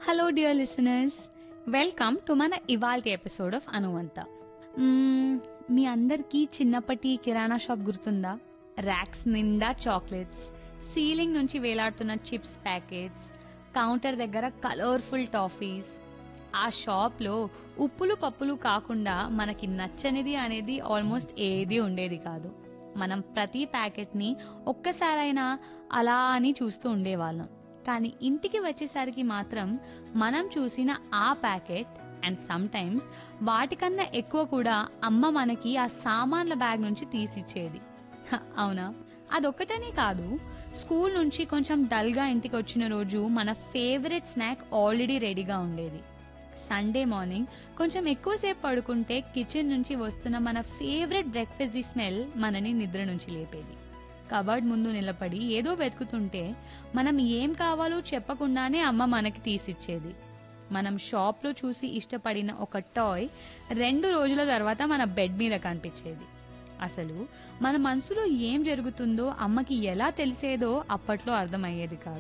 hello dear listeners welcome to మన ఇవాల్టి episode of అనువంత మ్మ్, మీ అందరికీ చిన్నప్పటి కిరాణా షాప్ గుర్తుందా ర్యాక్స్ నిండా చాక్లెట్స్ సీలింగ్ నుంచి వేలాడుతున్న చిప్స్ ప్యాకెట్స్ కౌంటర్ దగ్గర కలర్ఫుల్ టాఫీస్ ఆ షాప్లో ఉప్పులు పప్పులు కాకుండా మనకి నచ్చనిది అనేది ఆల్మోస్ట్ ఏది ఉండేది కాదు మనం ప్రతి ప్యాకెట్ని ఒక్కసారైనా అలా అని చూస్తూ ఉండేవాళ్ళం కానీ ఇంటికి వచ్చేసరికి మాత్రం మనం చూసిన ఆ ప్యాకెట్ అండ్ సమ్ టైమ్స్ వాటికన్నా ఎక్కువ కూడా అమ్మ మనకి ఆ సామాన్ల బ్యాగ్ నుంచి తీసిచ్చేది హ, అవునా అదొక్కటనే కాదు స్కూల్ నుంచి కొంచెం డల్గా ఇంటికి వచ్చిన రోజు మన ఫేవరెట్ స్నాక్ ఆల్రెడీ రెడీగా ఉండేది సండే మార్నింగ్ కొంచెం ఎక్కువసేపు పడుకుంటే కిచెన్ నుంచి వస్తున్న మన ఫేవరెట్ బ్రేక్ఫాస్ట్ ది స్మెల్ మనని నిద్ర నుంచి లేపేది కబర్డ్ ముందు నిలబడి ఏదో వెతుకుతుంటే మనం ఏం కావాలో చెప్పకుండానే అమ్మ మనకి తీసిచ్చేది మనం షాప్లో చూసి ఇష్టపడిన ఒక టాయ్ రెండు రోజుల తర్వాత మన బెడ్ మీద కనిపించేది అసలు మన మనసులో ఏం జరుగుతుందో అమ్మకి ఎలా తెలిసేదో అప్పట్లో అర్థమయ్యేది కాదు